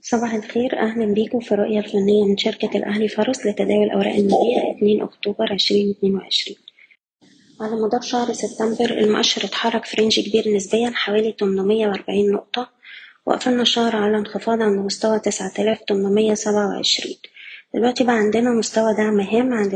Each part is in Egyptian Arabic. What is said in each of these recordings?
صباح الخير أهلا بيكم في الرؤية الفنية من شركة الأهلي فارس لتداول الأوراق المالية 2 أكتوبر 2022 على مدار شهر سبتمبر المؤشر اتحرك في رينج كبير نسبيا حوالي 840 نقطة وقفلنا الشهر على انخفاض عند مستوى 9827 دلوقتي بقى عندنا مستوى دعم هام عند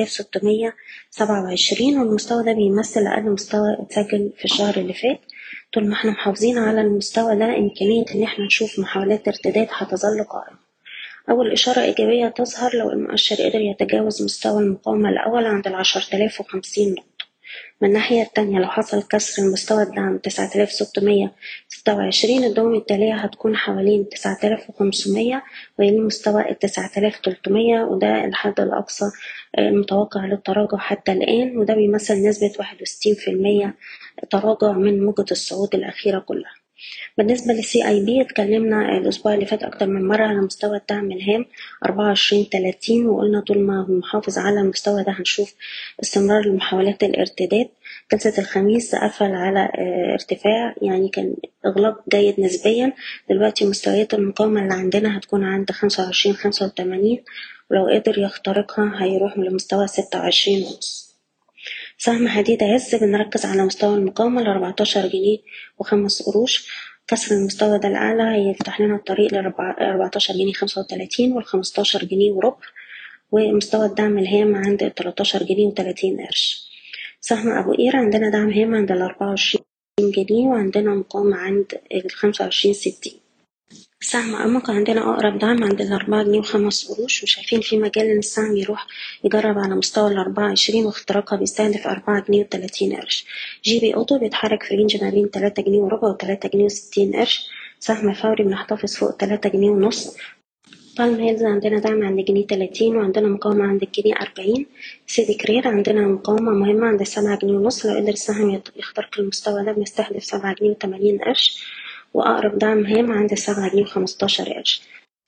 9627 والمستوى ده بيمثل أقل مستوى اتسجل في الشهر اللي فات طول ما احنا محافظين على المستوى ده إمكانية إن احنا نشوف محاولات ارتداد هتظل قائمة أول إشارة إيجابية تظهر لو المؤشر قدر يتجاوز مستوى المقاومة الأول عند العشرة آلاف وخمسين نقطة من الناحية التانية لو حصل كسر المستوى الدعم تسعة آلاف ستمية ستة وعشرين الدوم التالية هتكون حوالين تسعة آلاف وخمسمية ويلي مستوى التسعة آلاف تلتمية وده الحد الأقصى المتوقع للتراجع حتى الآن وده بيمثل نسبة واحد وستين في المية تراجع من موجة الصعود الأخيرة كلها بالنسبة للسي اي بي اتكلمنا الأسبوع اللي فات أكتر من مرة على مستوى الدعم الهام أربعة وعشرين تلاتين وقلنا طول ما هو محافظ على المستوى ده هنشوف استمرار لمحاولات الارتداد جلسة الخميس قفل على ارتفاع يعني كان إغلاق جيد نسبيا دلوقتي مستويات المقاومة اللي عندنا هتكون عند خمسة وعشرين خمسة وتمانين ولو قدر يخترقها هيروح لمستوى ستة وعشرين ونص سهم حديد عز بنركز على مستوى المقاومة لأربعتاشر جنيه وخمس قروش كسر المستوى ده الأعلى هيفتح لنا الطريق لأربعتاشر جنيه خمسة وتلاتين والخمستاشر جنيه وربع ومستوى الدعم الهام عند التلاتاشر جنيه وتلاتين قرش سهم أبو قير عندنا دعم هام عند الأربعة وعشرين جنيه وعندنا مقاومة عند الخمسة وعشرين ستين سهم أمك عندنا أقرب دعم عند الأربعة جنيه وخمس قروش وشايفين في مجال إن السهم يروح يجرب على مستوى الأربعة عشرين واختراقها بيستهدف أربعة جنيه وتلاتين قرش جي بي أوتو بيتحرك في رينج ما بين تلاتة جنيه وربع وتلاتة جنيه وستين قرش سهم فوري بنحتفظ فوق تلاتة جنيه ونص بالم هيلز عندنا دعم عند جنيه تلاتين وعندنا مقاومة عند الجنيه أربعين سيدي كرير عندنا مقاومة مهمة عند سبعة جنيه ونص لو قدر السهم يخترق المستوى ده بنستهدف سبعة جنيه وتمانين قرش وأقرب دعم هام عند سبعة جنيه وخمستاشر قرش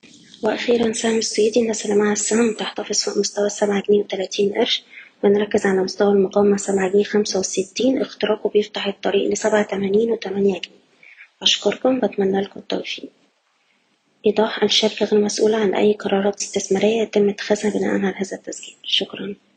وأخيرا سهم السويدي الناس اللي معاها السهم تحتفظ فوق مستوى السبعة جنيه وتلاتين قرش بنركز على مستوى المقاومة سبعة جنيه خمسة وستين اختراقه بيفتح الطريق لسبعة تمانين وتمانية جنيه أشكركم بتمنى لكم التوفيق إيضاح الشركة غير مسؤولة عن أي قرارات استثمارية يتم اتخاذها بناء على هذا التسجيل شكرا